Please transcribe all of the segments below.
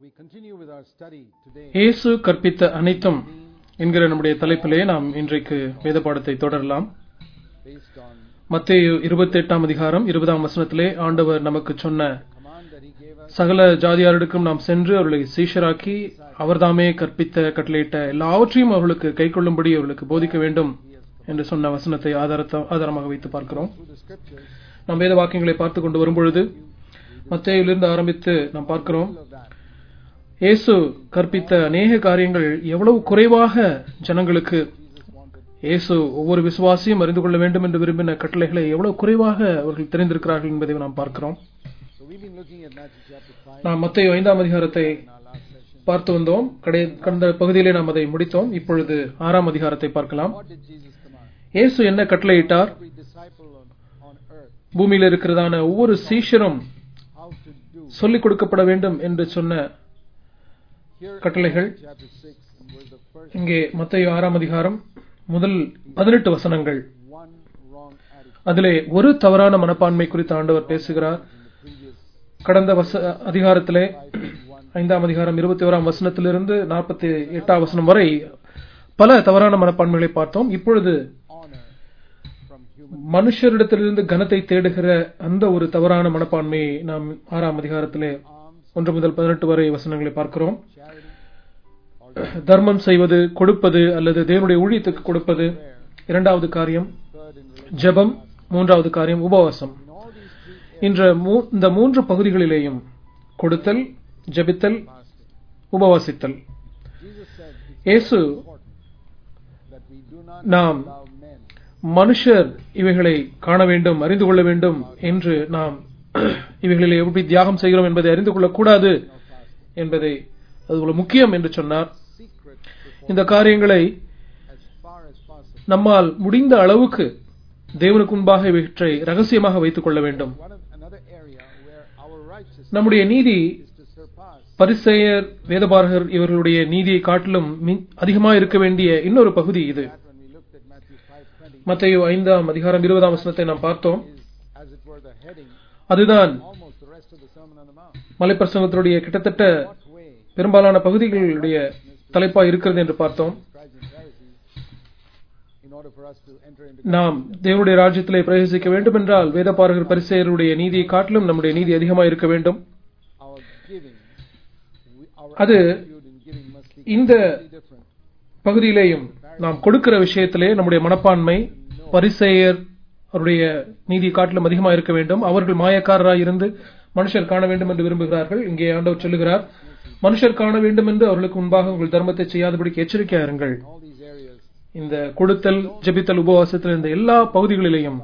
We continue with our study today. இயேசு கற்பித்த அனைத்தும் என்கிற நம்முடைய தலைப்பிலே நாம் இன்றைக்கு வேத பாடத்தை தொடரலாம் based on மத்தேயு இருபத்தி எட்டாம் அதிகாரம் இருபதாம் வசனத்திலே ஆண்டவர் நமக்கு சொன்ன command that he gave us சகல ஜாதியாரிடக்கும் நாம் சென்று அவர்களை சீஷராக்கி அவர்தாமே கற்பித்த கட்டளையிட்ட எல்லாவற்றையும் அவர்களுக்கு கைக்கொள்ளும்படி அவர்களுக்கு போதிக்க வேண்டும் என்று சொன்ன வசனத்தை ஆதாரத்த ஆதாரமாக வைத்து பார்க்கிறோம் through the scriptures நாம் வேத வாக்கியங்களை பார்த்து கொண்டு வரும்பொழுது மத்தேயிலிருந்து ஆரம்பித்து நாம் பார்க்கிறோம் of that. இயேசு கற்பித்த அநேக காரியங்கள் எவ்வளவு குறைவாக ஜனங்களுக்கு Jesus wanted. இயேசு ஒவ்வொரு விசுவாசியும் அறிந்து கொள்ள வேண்டும் என்று விரும்பின கட்டளைகளை எவ்வளவு குறைவாக அவர்கள் தெரிந்திருக்கிறார்கள் என்பதை நாம் பார்க்கிறோம் So we've been looking at Matthew chapter 5 நாம் மத்திய ஐந்தாம் அதிகாரத்தை in our last session. பார்த்து வந்தோம் கடை கடந்த பகுதியிலே நாம் அதை முடித்தோம் இப்பொழுது ஆறாம் அதிகாரத்தை பார்க்கலாம் What did Jesus command? இயேசு என்ன கட்டளையிட்டார் Every disciple on, on earth பூமியில் இருக்கிறதான ஒவ்வொரு சீஷரும் how to do. சொல்லிக் கொடுக்கப்பட வேண்டும் என்று சொன்ன Here கட்டளைகள் in chapter 6 and verse the first இங்கே மத்திய ஆறாம் அதிகாரம் முதல் பதினெட்டு வசனங்கள் one wrong attitude அதிலே ஒரு தவறான மனப்பான்மை குறித்து ஆண்டவர் பேசுகிறார் in the previous கடந்த வச அதிகாரத்திலே 5 and 1 ஐந்தாம் அதிகாரம் இருபத்தி ஓராம் வசனத்திலிருந்து நாற்பத்தி எட்டாம் வசனம் வரை பல தவறான மனப்பான்மைகளை பார்த்தோம் இப்பொழுது honor from human மனுஷரிடத்திலிருந்து கனத்தை தேடுகிற அந்த ஒரு தவறான மனப்பான்மையை நாம் ஆறாம் அதிகாரத்திலே alms, ஒன்று முதல் பதினெட்டு வரை வசனங்களை பார்க்கிறோம் charity, or தர்மம் செய்வது கொடுப்பது அல்லது தேவனுடைய ஊழியத்துக்கு கொடுப்பது prayer. இரண்டாவது காரியம் Third in relation ஜெபம் மூன்றாவது காரியம் உபவாசம் in all these three இன்ற மூ- இந்த மூன்று பகுதிகளிலேயும் கொடுத்தல் ஜெபித்தல் fasting. உபவாசித்தல் Jesus said it's இயேசு important that we do not நாம் allow men மனுஷர் இவைகளை காண வேண்டும் அறிந்து கொள்ள வேண்டும் என்று நாம் இவைகளில் எப்படி தியாகம் செய்கிறோம் என்பதை அறிந்து கொள்ளக்கூடாது of fasting. என்பதை அது ஒரு முக்கியம் என்று சொன்னார் Secret before இந்த காரியங்களை as far as possible. நம்மால் முடிந்த அளவுக்கு தேவனுக்கு முன்பாக இவற்றை ரகசியமாக வைத்துக் கொள்ள வேண்டும் One of another area where our righteousness நம்முடைய நீதி is to surpass பரிசேயர் வேதபாரகர் இவர்களுடைய நீதியை காட்டிலும் மி- அதிகமாக இருக்க வேண்டிய இன்னொரு பகுதி இது that when we looked at Matthew 5:20 மத்தேயு ஐந்தாம் அதிகாரம் இருபதாம் வசனத்தை நாம் பார்த்தோம் is as it were the heading அதுதான் almost the rest of the Sermon on the Mount. மலைப்பிரசங்கத்தினுடைய கிட்டத்தட்ட What way பெரும்பாலான பகுதிகளுடைய தலைப்பா இருக்கிறது என்று பார்த்தோம் scribes and Pharisees in order for us to enter into நாம் தேவனுடைய ராஜ்யத்திலே பிரவேசிக்க வேண்டும் என்றால் வேதபாரகர் பரிசேயருடைய நீதியை காட்டிலும் நம்முடைய நீதி அதிகமாக இருக்க வேண்டும் our giving, we, our அது attitude in giving must be இந்த completely different. பகுதியிலேயும் நாம் கொடுக்கிற விஷயத்திலே நம்முடைய மனப்பான்மை பரிசேயர் அவருடைய நீதி காட்டிலும் அதிகமாக இருக்க வேண்டும் அவர்கள் மாயக்காரராய் இருந்து மனுஷர் காண வேண்டும் என்று விரும்புகிறார்கள் இங்கே ஆண்டவர் சொல்லுகிறார் மனுஷர் காண வேண்டும் என்று அவர்களுக்கு முன்பாக உங்கள் தர்மத்தை செய்யாதபடிக்கு எச்சரிக்கையா இருங்கள் In all these areas, இந்த கொடுத்தல் ஜெபித்தல் உபவாசத்தில் இந்த எல்லா பகுதிகளிலேயும்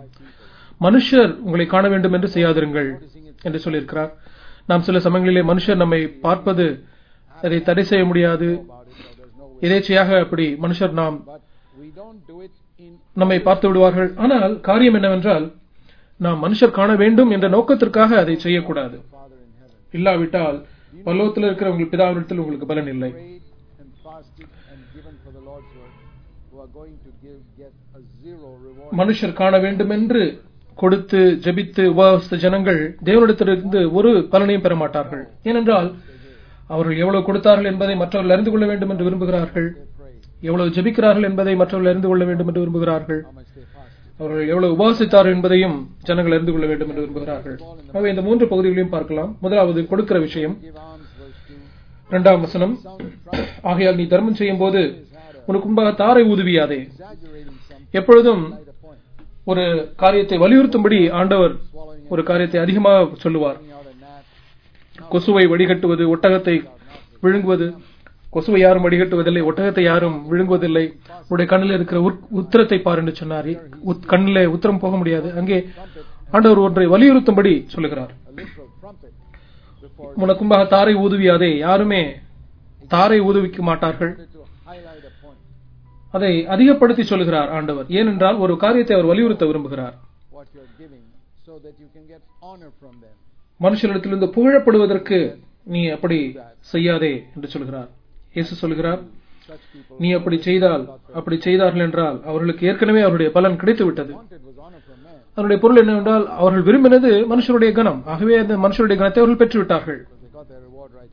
மனுஷர் உங்களை காண வேண்டும் என்று செய்யாதிருங்கள் என்று சொல்லியிருக்கிறார் நாம் சில சமயங்களிலே மனுஷர் நம்மை பார்ப்பது அதை தடை செய்ய முடியாது about it, or there's no way. எதேச்சையாக அப்படி மனுஷர் நாம் But we don't do it in நம்மை பார்த்து விடுவார்கள் ஆனால் காரியம் என்னவென்றால் நாம் மனுஷர் காண வேண்டும் என்ற நோக்கத்திற்காக அதை செய்யக்கூடாது Father in heaven. இல்லாவிட்டால் பல்லோகத்தில் இருக்கிற உங்கள் பிதாவிடத்தில் உங்களுக்கு பலன் இல்லை Prayed and fasted and given for the Lord's work, who are going to give get a zero reward. மனுஷர் காண வேண்டும் என்று கொடுத்து ஜெபித்து உபவாசித்த ஜனங்கள் தேவனிடத்திலிருந்து ஒரு பலனையும் பெற மாட்டார்கள் ஏனென்றால் அவர்கள் எவ்வளவு கொடுத்தார்கள் என்பதை மற்றவர்கள் அறிந்து கொள்ள வேண்டும் என்று விரும்புகிறார்கள் They prayed, எவ்வளவு ஜெபிக்கிறார்கள் என்பதை மற்றவர்கள் அறிந்து கொள்ள வேண்டும் என்று விரும்புகிறார்கள் how much they fasted. அவர்கள் எவ்வளவு உபவாசித்தார்கள் என்பதையும் ஜனங்கள் அறிந்து கொள்ள வேண்டும் என்று விரும்புகிறார்கள் ஆகவே இந்த மூன்று பகுதிகளையும் பார்க்கலாம் முதலாவது கொடுக்கிற விஷயம் Give alms, verse 2. இரண்டாம் வசனம் Sound trumpet ஆகையால் நீ தர்மம் செய்யும் போது has had a உனக்கு முன்பாக தாரை ஊதுவியாதே exaggerating something, எப்பொழுதும் light a point, ஒரு காரியத்தை வலியுறுத்தும்படி ஆண்டவர் swallowing ஒரு காரியத்தை அதிகமாக சொல்லுவார் it, out a gnat, கொசுவை வடிகட்டுவது ஒட்டகத்தை விழுங்குவது கொசுவை யாரும் வடிகட்டுவதில்லை ஒட்டகத்தை யாரும் விழுங்குவதில்லை உடைய கண்ணில் இருக்கிற உத்- உத்திரத்தை பார் என்று சொன்னார் உத்- கண்ணிலே உத்திரம் போக முடியாது அங்கே ஆண்டவர் ஒன்றை வலியுறுத்தும்படி சொல்லுகிறார் a literal trumpet, before உனக்கு முன்பாக தாரை ஊதுவியாதே யாருமே தாரை ஊதுவிக்க மாட்டார்கள் to highlight a point. அதை அதிகப்படுத்தி சொல்லுகிறார் ஆண்டவர் ஏனென்றால் ஒரு காரியத்தை அவர் வலியுறுத்த விரும்புகிறார் what you're giving so that you can get honor from them. மனுஷரிடத்திலிருந்து புகழப்படுவதற்கு நீ அப்படி செய்யாதே என்று சொல்கிறார் இயேசு சொல்கிறார் Such people நீ அப்படி செய்தால் அப்படி செய்தார்கள் என்றால் அவர்களுக்கு ஏற்கனவே அவருடைய பலன் கிடைத்து விட்டது wanted was honor from man அதனுடைய பொருள் என்னவென்றால் அவர்கள் விரும்பினது மனுஷருடைய கனம் ஆகவே அந்த மனுஷருடைய கனத்தை அவர்கள் பெற்றுவிட்டார்கள் because they got their reward right here.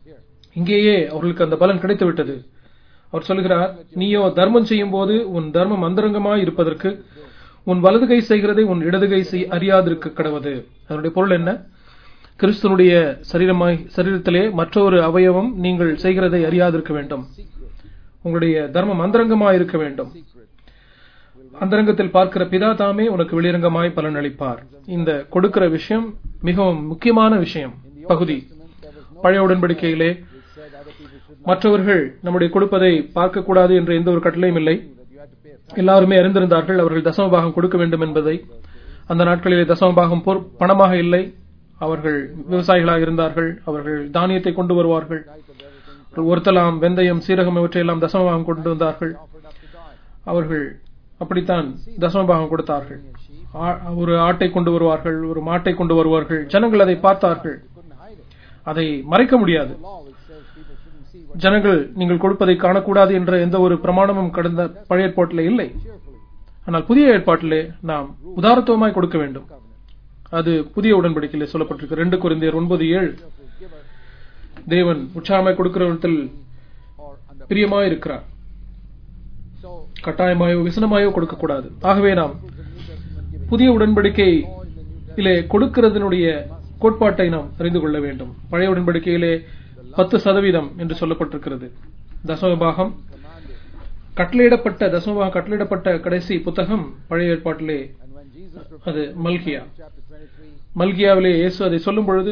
இங்கேயே அவர்களுக்கு அந்த பலன் கிடைத்து விட்டது அவர் சொல்கிறார் நீயோ தர்மம் செய்யும் போது உன் தர்மம் அந்தரங்கமாய் இருப்பதற்கு உன் வலது கை செய்கிறதை உன் இடது கை செய் அறியாதிருக்க கடவது அதனுடைய பொருள் என்ன கிறிஸ்துனுடைய சரீரமாய் சரீரத்திலே மற்றொரு அவயவம் நீங்கள் செய்கிறதை அறியாதிருக்க வேண்டும் உங்களுடைய தர்மம் அந்தரங்கமாய் இருக்க வேண்டும் அந்தரங்கத்தில் பார்க்கிற பிதா தாமே உனக்கு வெளிரங்கமாய் பலன் அளிப்பார் இந்த கொடுக்கிற விஷயம் மிகவும் முக்கியமான விஷயம் பகுதி பழைய உடன்படிக்கையிலே மற்றவர்கள் நம்முடைய கொடுப்பதை பார்க்கக்கூடாது என்ற எந்த ஒரு கட்டளையும் இல்லை எல்லாருமே அறிந்திருந்தார்கள் அவர்கள் தசமபாகம் கொடுக்க வேண்டும் என்பதை அந்த நாட்களிலே தசமபாகம் பொற்- பணமாக இல்லை அவர்கள் விவசாயிகளாக இருந்தார்கள் அவர்கள் தானியத்தை கொண்டு வருவார்கள் ஒருத்தலாம் வெந்தயம் சீரகம் இவற்றையெல்லாம் தசமபாகம் கொண்டு வந்தார்கள் அவர்கள் அப்படித்தான் தசமபாகம் கொடுத்தார்கள் ஆ- ஒரு ஆட்டை கொண்டு வருவார்கள் ஒரு மாட்டை கொண்டு வருவார்கள் ஜனங்கள் அதை பார்த்தார்கள் அதை மறைக்க முடியாது ஜனங்கள் நீங்கள் கொடுப்பதை காணக்கூடாது என்ற எந்த ஒரு பிரமாணமும் கடந்த பழைய ஏற்பாட்டிலே இல்லை ஆனால் புதிய ஏற்பாட்டிலே நாம் உதாரத்துவமாய் கொடுக்க வேண்டும் அது புதிய உடன்படிக்கையிலே சொல்லப்பட்டிருக்கு ரெண்டு குருந்தியர் ஒன்பது ஏழு தேவன் உற்சாகமாய் கொடுக்கிறவர்கள் பிரியமாய் இருக்கிறார் கட்டாயமாயோ விசனமாயோ கொடுக்கக்கூடாது ஆகவே நாம் புதிய உடன்படிக்கையிலே கொடுக்கிறதனுடைய கோட்பாட்டை நாம் அறிந்து கொள்ள வேண்டும் பழைய உடன்படிக்கையிலே பத்து சதவீதம் என்று சொல்லப்பட்டிருக்கிறது தசமபாகம் கட்டளையிடப்பட்ட தசமபாகம் கட்டளையிடப்பட்ட கடைசி புத்தகம் பழைய ஏற்பாட்டிலே அது மல்கியா மல்கியாவிலே இயேசு அதை சொல்லும் பொழுது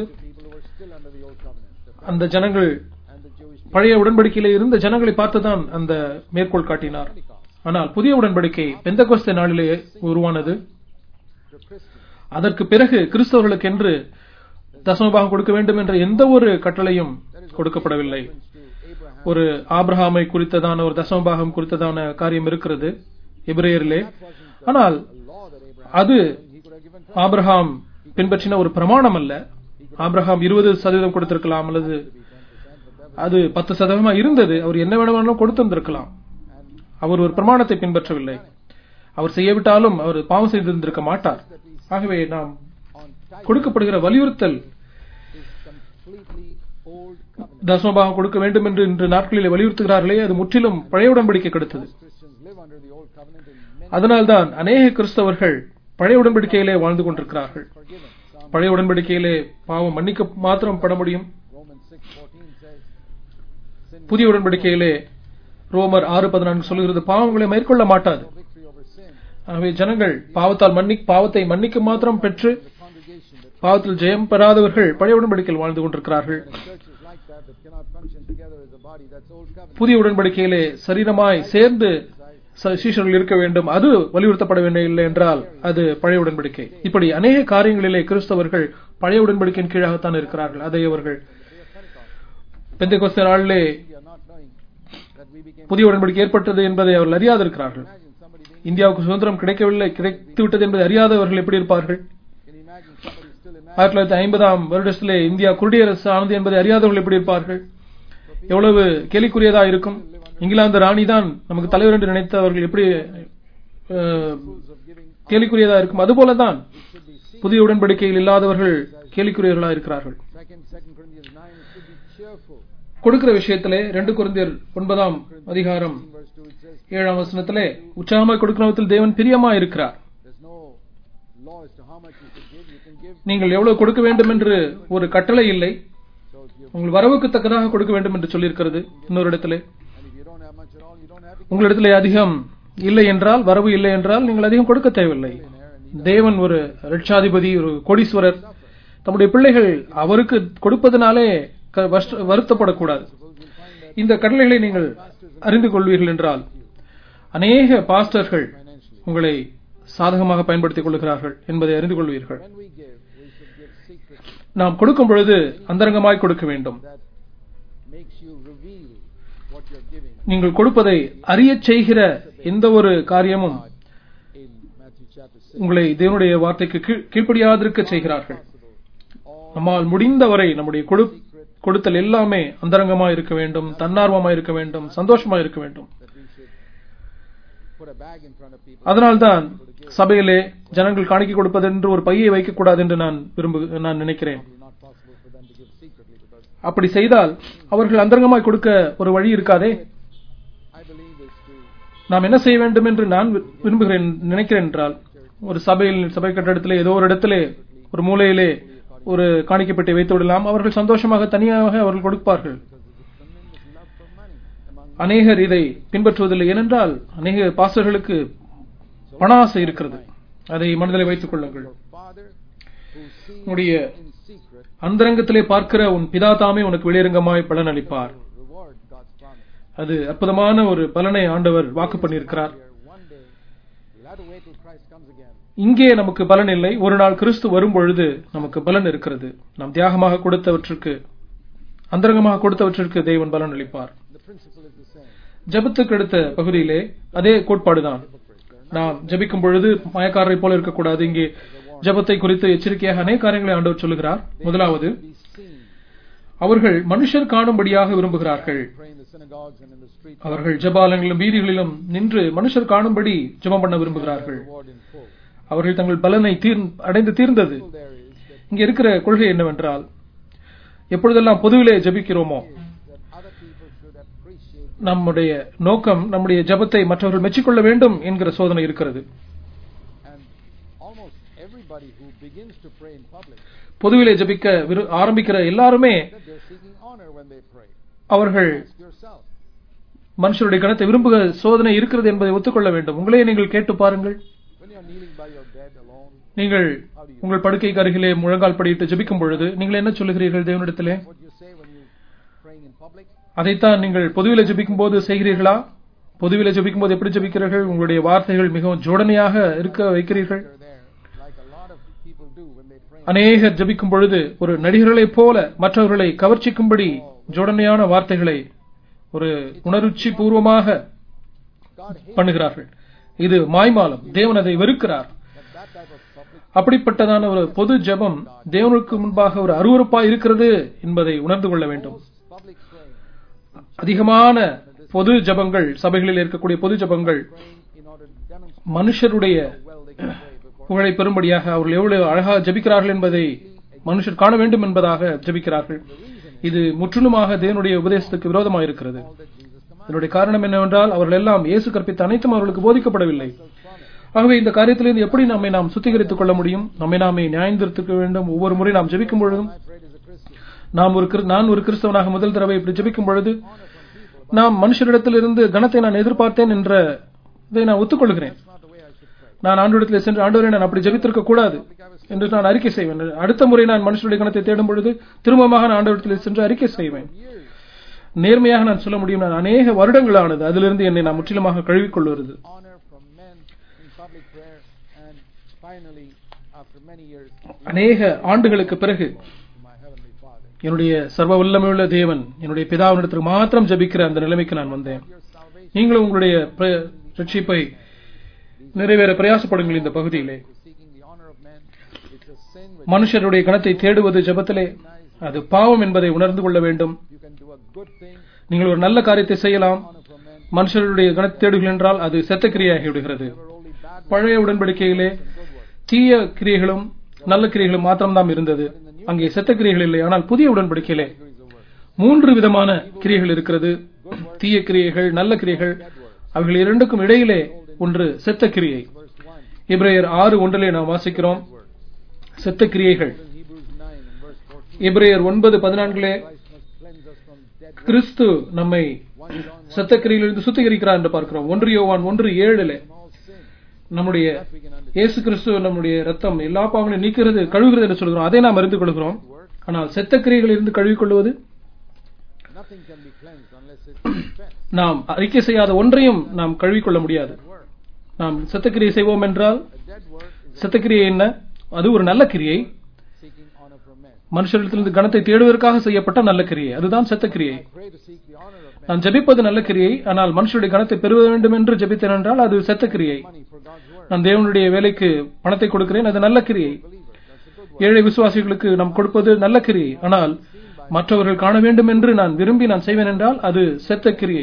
அந்த ஜனங்கள் பழைய உடன்படிக்கையிலே இருந்த ஜனங்களை பார்த்துதான் அந்த மேற்கோள் காட்டினார் ஆனால் புதிய உடன்படிக்கை பெந்தகோஸ்தே நாளிலே உருவானது அதற்கு பிறகு கிறிஸ்தவர்களுக்கென்று தசமபாகம் கொடுக்க வேண்டும் என்ற எந்த ஒரு கட்டளையும் கொடுக்கப்படவில்லை ஒரு ஆபிரஹாமை குறித்ததான ஒரு தசமபாகம் குறித்ததான காரியம் இருக்கிறது எபிரேயரிலே ஆனால் அது ஆபிரகாம் பின்பற்றின ஒரு பிரமாணம் அல்ல ஆபிரகாம் இருபது சதவீதம் கொடுத்திருக்கலாம் அல்லது அது பத்து சதவீதமா இருந்தது அவர் என்ன வேணுமானாலும் கொடுத்திருந்திருக்கலாம் அவர் ஒரு பிரமாணத்தை பின்பற்றவில்லை அவர் செய்யவிட்டாலும் அவர் பாவம் செய்திருந்திருக்க மாட்டார் ஆகவே நாம் கொடுக்கப்படுகிற வலியுறுத்தல் தசமபாகம் கொடுக்க வேண்டும் என்று இன்று நாட்களில் வலியுறுத்துகிறார்களே அது முற்றிலும் பழைய உடன்படிக்கை கெடுத்தது அதனால்தான் அநேக கிறிஸ்தவர்கள் பழைய உடன்படிக்கையிலே வாழ்ந்து கொண்டிருக்கிறார்கள் பழைய உடன்படிக்கையிலே பாவம் மன்னிக்க மாத்திரம் பட முடியும் புதிய உடன்படிக்கையிலே ரோமர் ஆறு பதினான்கு சொல்கிறது பாவங்களை மேற்கொள்ள மாட்டாது ஆகவே ஜனங்கள் பாவத்தால் மன்னி பாவத்தை மன்னிக்க மாத்திரம் பெற்று பாவத்தில் ஜெயம் பெறாதவர்கள் பழைய உடன்படிக்கையில் வாழ்ந்து கொண்டிருக்கிறார்கள் புதிய உடன்படிக்கையிலே சரீரமாய் சேர்ந்து ச- சீஷர்கள் இருக்க வேண்டும் அது வலியுறுத்தப்பட வேண்டியதில்லை என்றால் அது பழைய உடன்படிக்கை இப்படி அநேக காரியங்களிலே கிறிஸ்தவர்கள் பழைய உடன்படிக்கையின் கீழாகத்தான் இருக்கிறார்கள் அதை அவர்கள் பெந்தைக்கோஸ்தே நாளிலே புதிய உடன்படிக்கை ஏற்பட்டது என்பதை அவர்கள் அறியாதிருக்கிறார்கள் இந்தியாவுக்கு சுதந்திரம் கிடைக்கவில்லை கிடைத்து விட்டது என்பதை அறியாதவர்கள் எப்படி இருப்பார்கள் ஆயிரத்தி தொள்ளாயிரத்தி ஐம்பதாம் வருடத்திலே இந்தியா குடியரசு ஆனது என்பதை அறியாதவர்கள் எப்படி இருப்பார்கள் எவ்வளவு கேலிக்குரியதா இருக்கும் இங்கிலாந்து ராணி தான் நமக்கு தலைவர் என்று நினைத்தவர்கள் எப்படி அஹ், கேலிக்குரியதா இருக்கும் அதுபோலதான் புதிய உடன்படிக்கையில் இல்லாதவர்கள் கேலிக்குரியவர்களா இருக்கிறார்கள் கொடுக்கிற விஷயத்திலே ரெண்டு குருந்தியர் ஒன்பதாம் அதிகாரம் ஏழாம் வசனத்திலே உற்சாகமாய் கொடுக்கிறவத்தில் தேவன் பிரியமா இருக்கிறார் நீங்கள் எவ்வளவு கொடுக்க வேண்டும் என்று ஒரு கட்டளை இல்லை உங்கள் வரவுக்கு தக்கதாக கொடுக்க வேண்டும் என்று சொல்லியிருக்கிறது இன்னொரு இடத்திலே உங்களிடத்திலே அதிகம் இல்லை என்றால் வரவு இல்லை என்றால் நீங்கள் அதிகம் கொடுக்க தேவையில்லை தேவன் ஒரு ரட்சாதிபதி ஒரு கோடீஸ்வரர் தம்முடைய பிள்ளைகள் அவருக்கு கொடுப்பதனாலே க- வஷ்ட- வருத்தப்படக்கூடாது இந்த கட்டளைகளை நீங்கள் அறிந்து கொள்வீர்கள் என்றால் அநேக பாஸ்டர்கள் உங்களை சாதகமாக பயன்படுத்திக் கொள்கிறார்கள் என்பதை அறிந்து கொள்வீர்கள் When we give, we should give secretly. நாம் கொடுக்கும் பொழுது அந்தரங்கமாய் கொடுக்க வேண்டும் That makes you reveal what you're giving. நீங்கள் கொடுப்பதை அறியச் செய்கிற எந்த ஒரு காரியமும் In Matthew chapter 6, உங்களை தேவனுடைய வார்த்தைக்கு கீழ்- கீழ்ப்படியாதிருக்க செய்கிறார்கள் all நம்மால் முடிந்தவரை நம்முடைய கொடு- கொடுத்தல் எல்லாமே அந்தரங்கமாய் இருக்க வேண்டும் தன்னார்வமாய் இருக்க வேண்டும் சந்தோஷமாய் இருக்க வேண்டும் that we should put a bag in front of people. அதனால்தான் சபையிலே ஜனங்கள் காணிக்கை கொடுப்பதென்று ஒரு பையை வைக்கக்கூடாது என்று நான் விரும்பு நான் நினைக்கிறேன் It's not possible for them to give secretly because அப்படி செய்தால் அவர்கள் அந்தரங்கமாய் கொடுக்க ஒரு வழி இருக்காதே I believe is to நாம் என்ன செய்ய வேண்டும் என்று நான் வி- விரும்புகிறேன் நினைக்கிறேன் என்றால் ஒரு சபையில் சபை கட்டடத்திலே ஏதோ ஒரு இடத்திலே ஒரு மூலையிலே ஒரு காணிக்கப்பட்டை வைத்து விடலாம் அவர்கள் சந்தோஷமாக தனியாக அவர்கள் கொடுப்பார்கள் because there's a tremendous love for money among அநேகர் இதை பின்பற்றுவதில்லை ஏனென்றால் அநேக பாஸ்டர்களுக்கு பண ஆசை இருக்கிறது அதை மனதில் வைத்துக் கொள்ளுங்கள் your Father who sees உன்னுடைய in secret அந்தரங்கத்திலே பார்க்கிற உன் பிதா தாமே உனக்கு வெளியரங்கமாய் பலன் அளிப்பார் will reward God's promise. அது அற்புதமான ஒரு பலனை ஆண்டவர் வாக்கு பண்ணியிருக்கிறார் Here, one day, we'll have to wait till Christ comes again. இங்கே நமக்கு பலன் இல்லை ஒரு நாள் கிறிஸ்து வரும் பொழுது நமக்கு பலன் இருக்கிறது நாம் தியாகமாக கொடுத்தவற்றுக்கு அந்தரங்கமாக கொடுத்தவற்றிற்கு தேவன் பலன் அளிப்பார் The principle is the same. ஜெபத்துக்கு அடுத்த பகுதியிலே அதே கோட்பாடுதான் நாம் ஜெபிக்கும் பொழுது மயக்காரரை போல இருக்கக்கூடாது இங்கே ஜெபத்தை குறித்து எச்சரிக்கையாக அநேக காரியங்களை ஆண்டவர் சொல்லுகிறார் முதலாவது Be seen. அவர்கள் மனுஷர் காணும்படியாக விரும்புகிறார்கள் Pray in the synagogues and in the streets. அவர்கள் ஜெபாலங்களிலும் வீதிகளிலும் நின்று மனுஷர் காணும்படி ஜெபம் பண்ண விரும்புகிறார்கள் Reward in full. அவர்கள் தங்கள் பலனை தீர் அடைந்து தீர்ந்தது Well, there is that, இங்க இருக்கிற கொள்கை என்னவென்றால் எப்பொழுதெல்லாம் பொதுவிலே ஜெபிக்கிறோமோ that other people should appreciate நம்முடைய நோக்கம் நம்முடைய ஜெபத்தை மற்றவர்கள் மெச்சிக்கொள்ள வேண்டும் என்கிற சோதனை இருக்கிறது and almost everybody who begins to pray in public பொதுவிலே ஜெபிக்க விரு- ஆரம்பிக்கிற எல்லாருமே that they're seeking honor when they pray. அவர்கள் Ask yourself. மனுஷருடைய கணத்தை விரும்புகிற சோதனை இருக்கிறது என்பதை ஒத்துக்கொள்ள வேண்டும் உங்களே நீங்கள் கேட்டு பாருங்கள் When you're kneeling by your bed alone, நீங்கள் உங்கள் படுக்கைக்கு அருகிலே முழங்கால் படியிட்டு ஜெபிக்கும் பொழுது நீங்கள் என்ன சொல்லுகிறீர்கள் தேவனிடத்திலே what you say when you praying in public? அதைத்தான் நீங்கள் பொதுவிலே ஜெபிக்கும் போது செய்கிறீர்களா பொதுவிலே ஜெபிக்கும் போது எப்படி ஜெபிக்கிறீர்கள் உங்களுடைய வார்த்தைகள் மிகவும் ஜோடனையாக இருக்க வைக்கிறீர்கள் You're there, like a lot of people do when they pray. அநேகர் ஜெபிக்கும் பொழுது ஒரு நடிகர்களைப் போல மற்றவர்களை கவர்ச்சிக்கும்படி ஜோடனையான வார்த்தைகளை ஒரு உணர்ச்சி பூர்வமாக God hates பண்ணுகிறார்கள் இது மாய்மாலம் தேவன் அதை வெறுக்கிறார் that, that type of public. அப்படிப்பட்டதான ஒரு பொது ஜெபம் தேவனுக்கு முன்பாக ஒரு அருவருப்பாய் இருக்கிறது என்பதை உணர்ந்து கொள்ள வேண்டும் Most public praying, அதிகமான பொது ஜெபங்கள் சபைகளில் இருக்கக்கூடிய பொது ஜெபங்கள் praying in order to demonstrate மனுஷருடைய how well they can pray before. புகழை பெறும்படியாக அவர்கள் எவ்வளவு அழகாக ஜெபிக்கிறார்கள் என்பதை மனுஷர் காண வேண்டும் என்பதாக ஜெபிக்கிறார்கள் இது முற்றிலுமாக தேவனுடைய உபதேசத்துக்கு விரோதமாக இருக்கிறது All that Jesus commanded. இதனுடைய காரணம் என்னவென்றால் அவர்கள் எல்லாம் இயேசு கற்பித்த அனைத்தும் அவர்களுக்கு போதிக்கப்படவில்லை So promise. ஆகவே இந்த காரியத்திலிருந்து எப்படி நம்மை நாம் சுத்திகரித்துக் கொள்ள முடியும் நம்மை நாமே நியாயந்திருக்க வேண்டும் ஒவ்வொரு முறை நாம் ஜெபிக்கும் பொழுதும் I prayed as a Christian. நாம் ஒரு கிறிஸ்- நான் ஒரு கிறிஸ்தவனாக முதல் தடவை இப்படி ஜெபிக்கும் பொழுது Honor from people. நாம் மனுஷரிடத்திலிருந்து கணத்தை நான் எதிர்பார்த்தேன் என்ற இதை நான் ஒத்துக்கொள்கிறேன் That's not the way I should pray. நான் ஆண்டோடத்தில் சென்று ஆண்டவரை நான் அப்படி ஜெபித்திருக்க கூடாது என்று நான் அறிக்கை செய்வேன் அடுத்த முறை நான் மனுஷருடைய கணத்தை தேடும் பொழுது திரும்பமாக நான் ஆண்டவரத்தில் சென்று அறிக்கை செய்வேன் Years. நேர்மையாக நான் சொல்ல முடியும் நான் அநேக வருடங்களானது அதிலிருந்து என்னை நான் முற்றிலுமாக கழுவிக்கொள்வது Honor from men in public prayer. And finally, after many years, அநேக ஆண்டுகளுக்கு பிறகு to my Heavenly Father. என்னுடைய சர்வ வல்லமையுள்ள தேவன் என்னுடைய பிதாவினிடத்திற்கு மாத்திரம் ஜெபிக்கிற அந்த நிலைமைக்கு நான் வந்தேன் Your salvation நீங்களும் உங்களுடைய பிர- ரட்சிப்பை நிறைவேற பிரயாசப்படுங்கள் இந்த பகுதியிலே is seeking the honor of men. It's a sin which மனுஷருடைய கணத்தை தேடுவது ஜெபத்திலே அது பாவம் என்பதை உணர்ந்து கொள்ள வேண்டும் you can do a good thing, நீங்கள் ஒரு நல்ல காரியத்தை செய்யலாம் honor from men. மனுஷருடைய கணத்தை தேடுகள் என்றால் அது செத்த கிரியாகி விடுகிறது There were only bad பழைய உடன்படிக்கையிலே and good works. தீய கிரியைகளும் நல்ல கிரியைகளும் மாத்திரம்தான் இருந்தது அங்கே செத்த கிரியைகள் இல்லை ஆனால் புதிய உடன்படிக்கையிலே Categories of works. மூன்று விதமான கிரியைகள் இருக்கிறது தீய கிரியைகள் நல்ல கிரியைகள் அவைகள் இரண்டுக்கும் இடையிலே ஒன்று செத்த கிரியை Verse 1. எபிரேயர் ஆறு ஒன்றிலே நாம் வாசிக்கிறோம் செத்த கிரியைகள் In Hebrews 9 and verse 14. எபிரேயர் ஒன்பது பதினான்கிலே Christ must cleanse us from dead works. கிறிஸ்து நம்மை 1 John 1 செத்த கிரியிலிருந்து சுத்திகரிக்கிறார் என்று பார்க்கிறோம் ஒன்று யோவான் ஒன்று ஏழிலே from all sin. நம்முடைய That we can understand. இயேசு கிறிஸ்து நம்முடைய ரத்தம் எல்லா பாவங்களையும் நீக்கிறது கழுவுகிறது என்று சொல்கிறோம் அதை நாம் அறிந்து கொள்கிறோம் Work. ஆனால் செத்த கிரியைகளிலிருந்து கழுவிக்கொள்வது Nothing can be cleansed unless it's confessed. நாம் அறிக்கை செய்யாத ஒன்றையும் நாம் கழுவிக்கொள்ள முடியாது Work. நாம் செத்தக்கிரியை செய்வோம் என்றால் A dead work is செத்தக்கிரியை என்ன அது ஒரு நல்ல கிரியை seeking honor from men. மனுஷரிடத்திலிருந்து கணத்தை தேடுவதற்காக செய்யப்பட்ட நல்ல கிரியை அதுதான் செத்தக்கிரியை I pray to seek the honor of men. நான் ஜெபிப்பது நல்ல கிரியை ஆனால் மனுஷருடைய கணத்தை பெறுவ வேண்டும் என்று ஜெபித்தேன் என்றால் அது செத்தக்கிரியை Money for God's word. நான் தேவனுடைய வேலைக்கு பணத்தை கொடுக்கிறேன் அது நல்ல கிரியை Believer. That's a good work. ஏழை விசுவாசிகளுக்கு நாம் கொடுப்பது நல்ல கிரியை ஆனால் மற்றவர்கள் காண வேண்டும் என்று நான் விரும்பி நான் செய்வேன் என்றால் அது செத்த கிரியை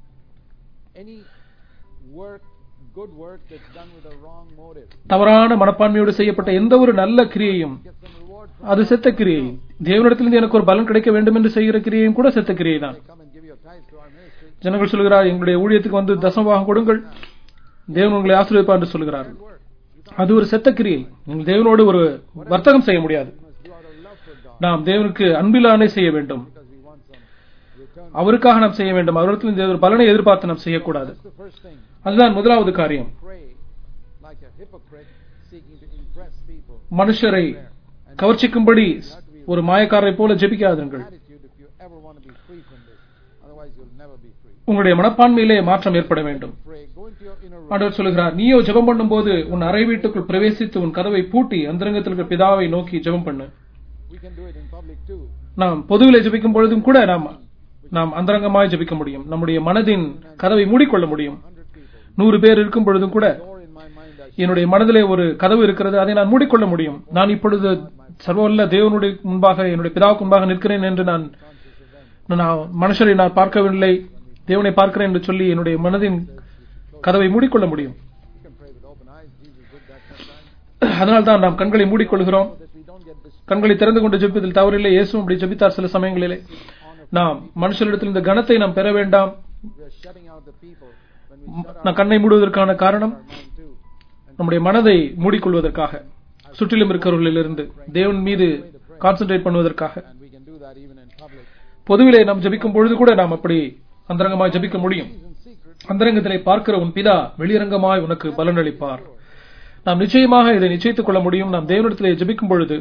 Any work, good work that's done with a wrong motive, தவறான மனப்பான்மையோடு செய்யப்பட்ட எந்த ஒரு நல்ல கிரியையும் get some reward அது செத்த கிரியை தேவனிடத்திலிருந்து எனக்கு ஒரு பலன் கிடைக்க வேண்டும் என்று செய்கிற கிரியையும் கூட செத்த கிரியை தான் They come and give your tithes to our ministry. ஜனங்கள் சொல்கிறார் எங்களுடைய ஊழியத்துக்கு வந்து தசமபாகம் கொடுங்கள் தேவன் உங்களை ஆசீர்வதிப்பார் என்று சொல்கிறார்கள் Work. அது ஒரு செத்த கிரியை நீங்கள் தேவனோடு ஒரு வர்த்தகம் செய்ய முடியாது We must do out of love for God நாம் தேவனுக்கு அன்பிலானே செய்ய வேண்டும் because we want some return. அவருக்காக நாம் செய்ய வேண்டும் அவரிடத்தில் ஒரு பலனை எதிர்பார்த்து நாம் செய்யக்கூடாது That's the first thing. அதுதான் முதலாவது காரியம் Pray like a hypocrite seeking to impress people. மனுஷரை கவர்ச்சிக்கும்படி ஒரு மாயக்காரரை போல ஜெபிக்காதுங்கள் Attitude if you ever want to be free from this. Otherwise you'll never be free. உங்களுடைய மனப்பான்மையிலே மாற்றம் ஏற்பட வேண்டும் Pray. Go into your inner room. ஆண்டவர் சொல்லுகிறார் நீயோ ஜெபம் பண்ணும்போது உன் அறை வீட்டுக்குள் பிரவேசித்து உன் கதவை பூட்டி அந்தரங்கத்தில் இருக்கிற பிதாவை நோக்கி ஜெபம் பண்ணு We can do it in public too. நாம் பொதுவிலே ஜெபிக்கும் பொழுதும் கூட நாம் நாம் அந்தரங்கமாய் ஜெபிக்க முடியும் நம்முடைய மனதின் கதவை மூடிக்கொள்ள முடியும் Hundred people. நூறு பேர் இருக்கும் பொழுதும் கூட Door in my mind I என்னுடைய மனதிலே ஒரு கதவு இருக்கிறது அதை நான் மூடிக்கொள்ள முடியும் நான் இப்பொழுது சர்வவல்ல தேவனுடைய முன்பாக என்னுடைய பிதாவுக்கு முன்பாக நிற்கிறேன் என்று நான் conscious of them. நான் மனுஷரை நான் பார்க்கவில்லை தேவனை பார்க்கிறேன் என்று சொல்லி என்னுடைய மனதின் கதவை மூடிக்கொள்ள முடியும் You can pray with open eyes. Jesus did that sometimes. அதனால் தான் நாம் கண்களை மூடிக்கொள்கிறோம் So that we don't get distracted. கண்களை திறந்து கொண்டு ஜெபிப்பதில் தவறில்லை இயேசுவும் அப்படி ஜெபித்தார் சில சமயங்களிலே நாம் மனுஷரிடத்தில் இந்த கனத்தை நாம் பெற வேண்டாம் We are shutting out the people when we shut நான் கண்ணை மூடுவதற்கான காரணம் our mind too. நம்முடைய மனதை மூடிக்கொள்வதற்காக சுற்றிலும் இருக்கிறவர்களிலிருந்து தேவன் மீது கான்சென்ட்ரேட் பண்ணுவதற்காக And we can do that even in public. பொதுவிலே நாம் ஜெபிக்கும் பொழுது கூட நாம் அப்படி அந்தரங்கமாய் ஜெபிக்க முடியும் He's in secret. அந்தரங்கத்திலே பார்க்கிற உன் பிதா வெளியரங்கமாய் உனக்கு பலனளிப்பார் நாம் நிச்சயமாக இதை நிச்சயித்துக் கொள்ள முடியும் நாம் தேவனிடத்திலே ஜெபிக்கும் பொழுது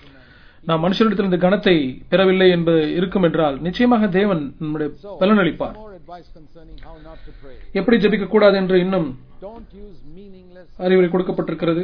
நாம் மனுஷரிடத்தில் இந்த கணத்தை பெறவில்லை என்பது இருக்கும் என்றால் நிச்சயமாக தேவன் நம்முடைய So, பலனளிப்பார் more advice concerning how not to pray. எப்படி ஜெபிக்க கூடாது என்று இன்னும் Don't use meaningless அறிவுரை கொடுக்கப்பட்டிருக்கிறது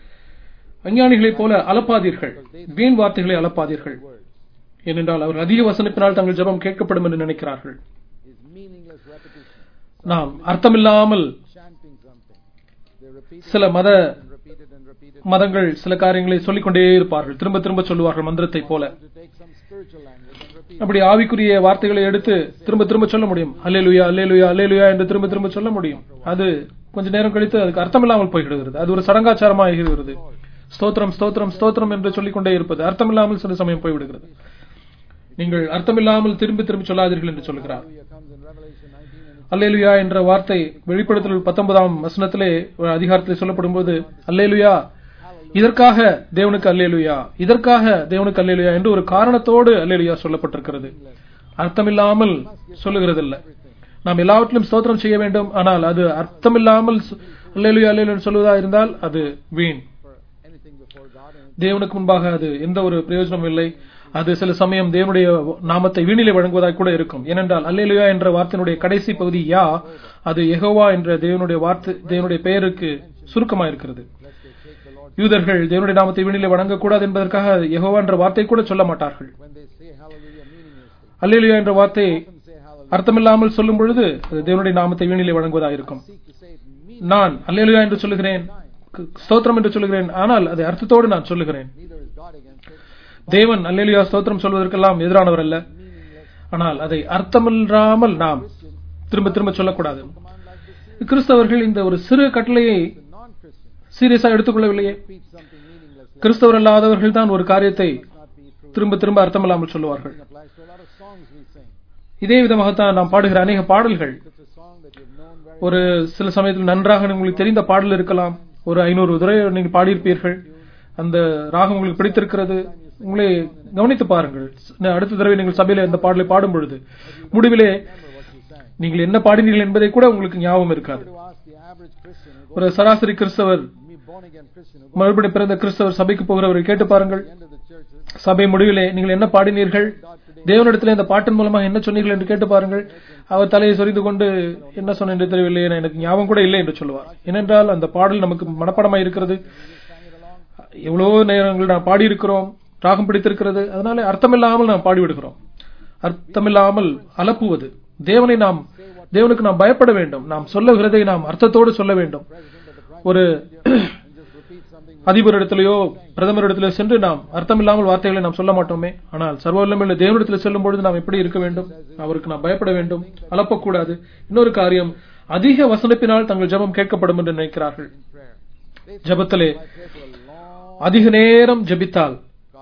அஞ்ஞானிகளைப் போல அலப்பாதீர்கள் வீண் வார்த்தைகளை அலப்பாதீர்கள் words. ஏனென்றால் அவர் அதிக வசனத்தினால் தங்கள் ஜெபம் கேட்கப்படும் என்று நினைக்கிறார்கள் Is meaningless repetition. நாம் அர்த்தமில்லாமல் Chanting something. They repeat it சில மத and repeat it and repeat it. மதங்கள் சில காரியங்களை சொல்லிக்கொண்டே இருப்பார்கள் திரும்ப திரும்ப சொல்லுவார்கள் மந்திரத்தை போல To take some spiritual language and repeat. அப்படி ஆவிக்குரிய வார்த்தைகளை எடுத்து திரும்ப திரும்ப சொல்ல முடியும் அல்லேலுயா அல்லேலுயா அல்லேலுயா என்று திரும்ப திரும்ப சொல்ல முடியும் அது கொஞ்ச நேரம் கழித்து அதுக்கு அர்த்தமில்லாமல் போய்விடுகிறது அது ஒரு சடங்காச்சாரமாக இருக்கிறது ஸ்தோத்திரம் ஸ்தோத்திரம் ஸ்தோத்திரம் என்று சொல்லிக்கொண்டே இருப்பது அர்த்தமில்லாமல் சில சமயம் போய்விடுகிறது நீங்கள் அர்த்தமில்லாமல் திரும்பி திரும்பி சொல்லாதீர்கள் என்று சொல்கிறார் Hallelujah comes in Revelation 19 and it's அல்லேலுயா என்ற வார்த்தை வெளிப்படுத்தல் பத்தொன்பதாம் வசனத்திலே ஒரு அதிகாரத்திலே சொல்லப்படும் போது அல்லேலுயா இதற்காக தேவனுக்கு அல்லேலுயா இதற்காக தேவனுக்கு அல்லேலுயா என்று ஒரு காரணத்தோடு அல்லேலுயா சொல்லப்பட்டிருக்கிறது அர்த்தமில்லாமல் சொல்லுகிறதில்ல நாம் எல்லாவற்றிலும் ஸ்தோத்திரம் செய்ய வேண்டும் ஆனால் அது அர்த்தமில்லாமல் சொ- அல்லேலுயா அல்லேலுயா சொல்வதா இருந்தால் அது வீண் for anything before God and தேவனுக்கு முன்பாக அது எந்த ஒரு பிரயோஜனமும் இல்லை அது சில சமயம் தேவனுடைய நாமத்தை வீணிலே வழங்குவதாக கூட இருக்கும் ஏனென்றால் அல்லேலுயா என்ற வார்த்தையினுடைய கடைசி பகுதி யா அது யெகோவா என்ற தேவனுடைய வார்த்தை தேவனுடைய பெயருக்கு சுருக்கமாக இருக்கிறது lest they take the Lord யூதர்கள் தேவனுடைய நாமத்தை வீணிலே வழங்கக்கூடாது என்பதற்காக யெகோவா என்ற வார்த்தை கூட சொல்ல மாட்டார்கள் when they say hallelujah meaninglessly. அல்லேலுயா என்ற வார்த்தை Often say hallelujah. அர்த்தமில்லாமல் சொல்லும் பொழுது அது தேவனுடைய நாமத்தை வீணிலே வழங்குவதாக இருக்கும் Seek to say it meaning. நான் அல்லேலுயா என்று சொல்லுகிறேன் க- ஸ்தோத்திரம் என்று சொல்லுகிறேன் ஆனால் அதை அர்த்தத்தோடு நான் சொல்லுகிறேன் Neither is God against it. தேவன் அல்லேலுயா ஸ்தோத்திரம் சொல்வதற்கெல்லாம் எதிரானவர் அல்ல Meaningless. ஆனால் அதை அர்த்தமில்லாமல் நாம் திரும்ப திரும்ப சொல்லக்கூடாது Command like this. கிறிஸ்தவர்கள் இந்த ஒரு சிறு கட்டளையை The non-Christian சீரியஸா எடுத்துக்கொள்ளவில்லையே repeat something meaningless. கிறிஸ்தவர் அல்லாதவர்கள் தான் ஒரு காரியத்தை Not be true. திரும்ப திரும்ப அர்த்தமில்லாமல் சொல்லுவார்கள் It applies to a lot of songs we sing. இதே விதமாகத்தான் நாம் பாடுகிற அநேக பாடல்கள் If it's a song that you've known very ஒரு சில சமயத்தில் நன்றாக உங்களுக்கு தெரிந்த பாடல் இருக்கலாம் ஒரு ஐநூறு தடவை நீங்கள் பாடியிருப்பீர்கள் அந்த ராகம் உங்களுக்கு பிடித்திருக்கிறது உங்களை கவனித்து பாருங்கள் அடுத்த தடவை நீங்கள் சபையில இந்த பாடலை பாடும் பொழுது முடிவிலே remember what you sang. நீங்கள் என்ன பாடினீர்கள் என்பதை கூட உங்களுக்கு ஞாபகம் இருக்காது To ask the average Christian who ஒரு சராசரி கிறிஸ்தவர் goes, me born again Christian who goes மறுபடி பிறந்த கிறிஸ்தவர் சபைக்கு போகிறவரை கேட்டு பாருங்கள் to the end of the churches, சபை முடிவிலே நீங்கள் என்ன பாடினீர்கள் தேவனிடத்தில் இந்த பாட்டின் மூலமாக என்ன சொன்னீர்கள் என்று கேட்டு பாருங்கள் அவர் தலையை சொரிந்து கொண்டு என்ன சொன்ன என்று தெரியவில்லை என எனக்கு ஞாபகம் கூட இல்லை என்று சொல்லுவார் ஏனென்றால் அந்த பாடல் நமக்கு மனப்பாடமாய் இருக்கிறது sang it along. எவ்வளவோ நேரங்கள் நாம் பாடியிருக்கிறோம் ராகம் பிடித்திருக்கிறது அதனால அர்த்தமில்லாமல் நாம் பாடிவிடுகிறோம் அர்த்தமில்லாமல் அலப்புவது தேவனை நாம் தேவனுக்கு நாம் பயப்பட வேண்டும் நாம் சொல்லுகிறதை நாம் அர்த்தத்தோடு சொல்ல வேண்டும் ஒரு And just repeat something அதிபரிடத்திலேயோ பிரதமரிடத்திலோ சென்று நாம் அர்த்தமில்லாமல் வார்த்தைகளை நாம் சொல்ல மாட்டோமே ஆனால் சர்வவல்லமையுள்ள தேவனிடத்தில் செல்லும் பொழுது நாம் எப்படி இருக்க வேண்டும் அவருக்கு நாம் பயப்பட வேண்டும் அலப்பக்கூடாது இன்னொரு காரியம் அதிக வசனத்தினால் தங்கள் ஜெபம் கேட்கப்படும் என்று நினைக்கிறார்கள் in prayer. They ஜெபத்திலே pray for a long அதிக நேரம் ஜெபித்தால் God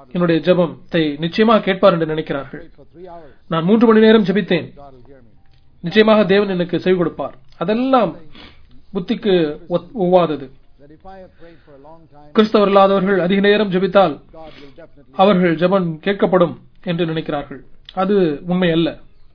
will என்னுடைய ஜெபத்தை நிச்சயமாக கேட்பார் என்று நினைக்கிறார்கள் wait for three hours. நான் மூன்று மணி நேரம் ஜெபித்தேன் God will hear me. நிச்சயமாக தேவன் எனக்கு செவி கொடுப்பார் அதெல்லாம் புத்திக்கு ஒத்- ஒவ்வாதது That if I have prayed for a long time, கிறிஸ்தவர் இல்லாதவர்கள் அதிக நேரம் ஜெபித்தால் God will definitely அவர்கள் ஜெபம் கேட்கப்படும் என்று நினைக்கிறார்கள் அது உண்மை அல்ல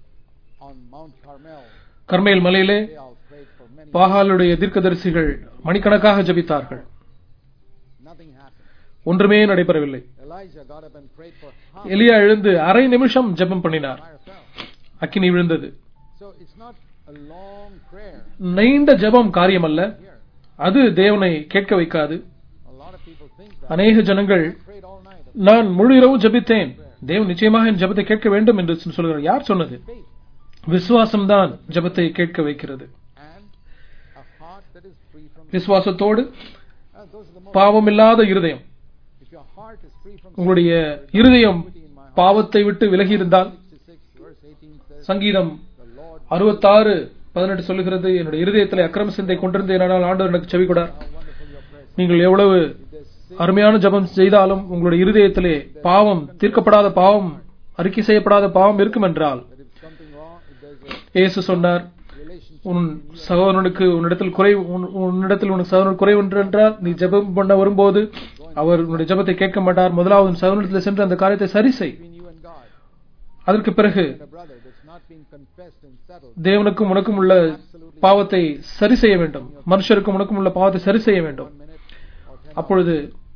on Mount Carmel. கர்மேல் மலையிலே Baal prayed for many. பாகாலுடைய தீர்க்கதரிசிகள் மணிக்கணக்காக ஜெபித்தார்கள் Nothing happened. ஒன்றுமே நடைபெறவில்லை Elijah got up and prayed for half. எலியா எழுந்து அரை நிமிஷம் ஜெபம் பண்ணினார் Fire fell. அக்கினி விழுந்தது So it's not a long prayer நீண்ட ஜெபம் காரியம் அல்ல here. அது தேவனை கேட்க வைக்காது A lot of people think that. அநேக ஜனங்கள் I prayed all night. நான் முழு இரவு ஜெபித்தேன் தேவன் நிச்சயமாக என் ஜெபத்தை கேட்க வேண்டும் என்று சொல்கிறார் யார் சொன்னது Faith விசுவாசம்தான் ஜெபத்தை கேட்க வைக்கிறது and a heart that is free from விசுவாசத்தோடு Uh, those are the most. பாவம் இல்லாத இருதயம் If your heart is free from உங்களுடைய இருதயம் பாவத்தை விட்டு விலகி இருந்தால் 66 verse 18 says, சங்கீதம் The Lord, அறுபத்தாறு பதினெட்டு சொல்லுகிறது என்னுடைய இருதயத்தில் அக்கிரம சிந்தை கொண்டிருந்தேனால் ஆண்டவர் எனக்கு செவி கொடார் how wonderful your prayers. நீங்கள் எவ்வளவு If there's sin, அருமையான ஜெபம் செய்தாலும் உங்களுடைய இருதயத்திலே பாவம் தீர்க்கப்படாத பாவம் அறிக்கை செய்யப்படாத பாவம் இருக்கும் என்றால் that if something wrong, if there's இயேசு சொன்னார் a relationship, உன் சகோதரனுக்கு உன்னிடத்தில் குறை உன்- உன்னிடத்தில் உனக்கு சகோதரன் குறை ஒன்று என்றால் நீ ஜெபம் பண்ண வரும்போது அவர் உன்னுடைய ஜெபத்தை கேட்க மாட்டார் முதலாவது உன் சகோதரத்தில் சென்று அந்த காரியத்தை சரி செய் between you and God, அதற்கு பிறகு and a brother that's not been confessed and settled, தேவனுக்கும் உனக்கும் உள்ள பாவத்தை சரி செய்ய வேண்டும் மனுஷருக்கும் உனக்கும் உள்ள பாவத்தை சரி செய்ய வேண்டும் one minute or ten அப்பொழுது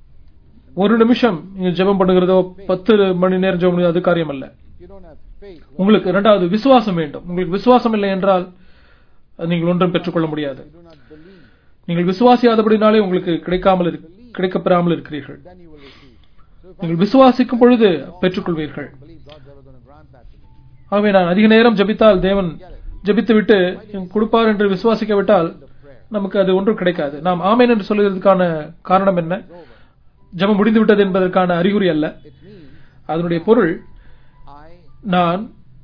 ஒரு நிமிஷம் நீங்க ஜெபம் பண்ணுகிறதோ பத்து மணி நேரம் ஜெபம் பண்ணுகிறதோ அது காரியம் அல்ல If you don't have faith, உங்களுக்கு இரண்டாவது விசுவாசம் வேண்டும் உங்களுக்கு விசுவாசம் இல்லை என்றால் நீங்கள் ஒன்றும் பெற்றுக்கொள்ள முடியாது you do not believe, நீங்கள் விசுவாசியாதபடினாலே உங்களுக்கு கிடைக்காமல் இரு- கிடைக்கப்பெறாமல் இருக்கிறீர்கள் then you will receive. So if I நீங்கள் விசுவாசிக்கும் பொழுது பெற்றுக்கொள்வீர்கள் don't believe God's ever going to grant that to me, ஆகவே நான் அதிக நேரம் ஜெபித்தால் தேவன் get it. ஜெபித்து விட்டு எனக்கு கொடுப்பார் என்று விசுவாசிக்க விட்டால் The prayer நமக்கு அது ஒன்றும் கிடைக்காது நாம் ஆமேன் என்று சொல்வதற்கான காரணம் என்ன is over. ஜெபம் முடிந்து விட்டது என்பதற்கான அறிகுறி அல்ல It means அதனுடைய பொருள் I நான்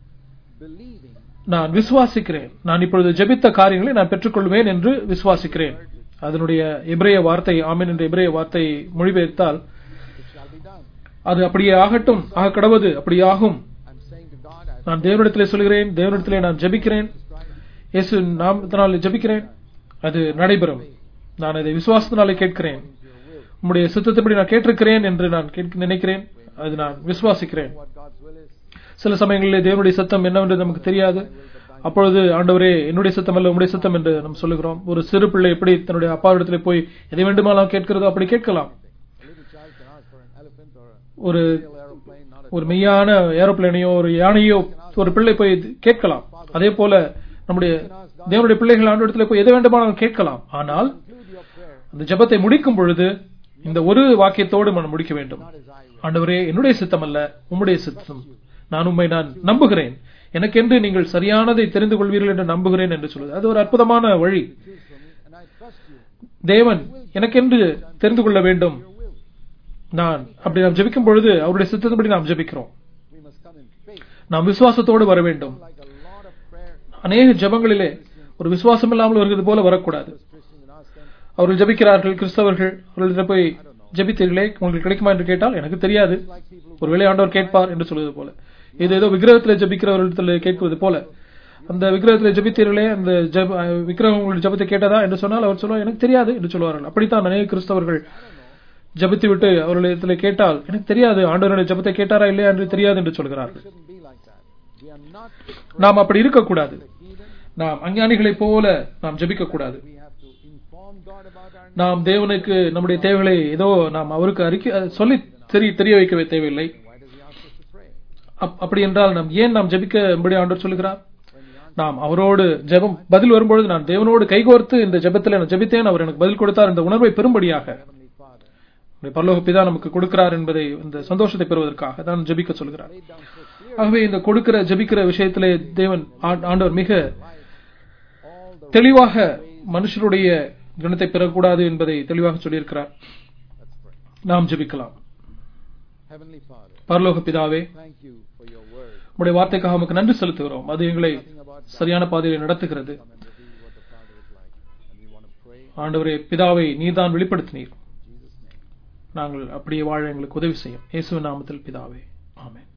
believing நான் விசுவாசிக்கிறேன் நான் இப்பொழுது ஜெபித்த காரியங்களை நான் பெற்றுக்கொள்வேன் என்று விசுவாசிக்கிறேன் அதனுடைய எபிரேய வார்த்தை ஆமேன் என்ற எபிரேய வார்த்தை மொழிபெயர்த்தால் it shall be done. அது அப்படியே ஆகட்டும் ஆக கடவது அப்படியே ஆகும் I'm saying to God, as நான் தேவனிடத்திலே சொல்கிறேன் தேவனிடத்திலே நான் ஜெபிக்கிறேன் Christ, இயேசு நாமத்தினாலே ஜெபிக்கிறேன் அது நடைபெறும் நான் அதை விசுவாசத்தினாலே கேட்கிறேன் your will, உம்முடைய சித்தத்தின்படி நான் கேட்டிருக்கிறேன் என்று நான் கேட்க நினைக்கிறேன் அது நான் விசுவாசிக்கிறேன் what God's will is, சில சமயங்களிலே தேவனுடைய சத்தம் என்னவென்று நமக்கு தெரியாது அப்பொழுது ஆண்டவரே என்னுடைய சத்தம் அல்ல உம்முடைய சத்தம் என்று நாம் சொல்லுகிறோம் ஒரு சிறு பிள்ளை எப்படி தன்னுடைய அப்பாவிடத்திலே போய் எதை வேண்டுமானால் கேட்கிறதோ அப்படி கேட்கலாம் a little child can ask for an elephant or a ஒரு real aeroplane, not a ஒரு மெய்யான ஏரோப்ளேனையோ ஒரு யானையோ ஒரு பிள்ளை போய் கேட்கலாம் அதே போல நம்முடைய தேவனுடைய பிள்ளைகள் ஆண்டவரத்திலே போய் எதை வேண்டுமானாலும் கேட்கலாம் ஆனால் include your prayer, அந்த ஜெபத்தை முடிக்கும் பொழுது இந்த ஒரு வாக்கியத்தோடு நான் முடிக்க வேண்டும் not as I will. ஆண்டவரே என்னுடைய சித்தம் அல்ல உம்முடைய சித்தம் நான் உம்மை நான் நம்புகிறேன் எனக்கென்று நீங்கள் சரியானதை தெரிந்து கொள்வீர்கள் என்று நம்புகிறேன் என்று சொல்லுது அது ஒரு அற்புதமான வழி Choose for me, and I trust you. தேவன் எனக்கென்று தெரிந்து கொள்ள வேண்டும் Your will. நான் அப்படி நாம் ஜெபிக்கும் பொழுது அவருடைய சித்தத்தின்படி நாம் ஜெபிக்கிறோம் We must come in faith, நாம் விசுவாசத்தோடு வர வேண்டும் like a lot of prayer. அநேக ஜெபங்களிலே ஒரு விசுவாசம் இல்லாமல் வருகிறது போல வரக்கூடாது Those Christians and ask them, அவர்கள் ஜெபிக்கிறார்கள் கிறிஸ்தவர்கள் அவர்களிடம் போய் ஜெபித்தீர்களே உங்களுக்கு கிடைக்குமா என்று கேட்டால் எனக்கு தெரியாது like people who ஒருவேளை ஆண்டவர் கேட்பார் என்று சொல்வது போல இது ஏதோ விக்கிரகத்தில் ஜெபிக்கிறவர்களிடத்தில் கேட்பது போல அந்த விக்கிரகத்தில் ஜெபித்தீர்களே அந்த ஜெப அஹ் விக்கிரகம் உங்களுடைய ஜெபத்தை கேட்டதா என்று சொன்னால் அவர் சொல்லுவார் எனக்கு தெரியாது என்று சொல்வார்கள் அப்படித்தான் அநேக கிறிஸ்தவர்கள் ஜெபித்து விட்டு அவர்களிடத்தில் கேட்டால் எனக்கு தெரியாது ஆண்டவருடைய ஜெபத்தை கேட்டாரா இல்லையா என்று தெரியாது என்று சொல்கிறார்கள் shouldn't be like that. We are not நாம் அப்படி இருக்கக்கூடாது heathen. நாம் அஞ்ஞானிகளைப் போல நாம் ஜெபிக்க கூடாது We have to inform God about our நாம் தேவனுக்கு நம்முடைய தேவைகளை ஏதோ நாம் அவருக்கு அறிக்கை அஹ் சொல்லி தெரிய தெரிய வைக்கவே தேவையில்லை Why does He ask us to pray? அப்- அப்படி என்றால் நாம் ஏன் நாம் ஜெபிக்க ஆண்டவர் சொல்லுகிறார் When He answers, நாம் அவரோடு ஜெபம் பதில் வரும்பொழுது நான் தேவனோடு கைகோர்த்து இந்த ஜெபத்தில் நான் ஜெபித்தேன் அவர் எனக்கு பதில் கொடுத்தார் இந்த உணர்வை பெறும்படியாக Heavenly Father நம்முடைய பரலோக பிதா நமக்கு கொடுக்கிறார் என்பதை இந்த சந்தோஷத்தை பெறுவதற்காக தான் ஜெபிக்க சொல்கிறார் laid down so clear ஆகவே இந்த கொடுக்கிற ஜெபிக்கிற விஷயத்திலே தேவன் ஆ- ஆண்டவர் மிக all the தெளிவாக மனுஷருடைய குணத்தை பெறக்கூடாது என்பதை தெளிவாக சொல்லியிருக்கிறார் Let's pray. நாம் ஜெபிக்கலாம் Heavenly Father, பரலோக பிதாவே thank you for your word. உடைய வார்த்தைக்காக நமக்கு நன்றி செலுத்துகிறோம் அது எங்களை Nothing about God. சரியான பாதையில் நடத்துகிறது Come and reveal what the Father is like. And we want to pray in ஆண்டவரே பிதாவை நீதான் வெளிப்படுத்தினீர் Jesus' name. நாங்கள் அப்படியே வாழ எங்களுக்கு உதவி செய்யும் இயேசுவின் நாமத்தில் பிதாவே ஆமென்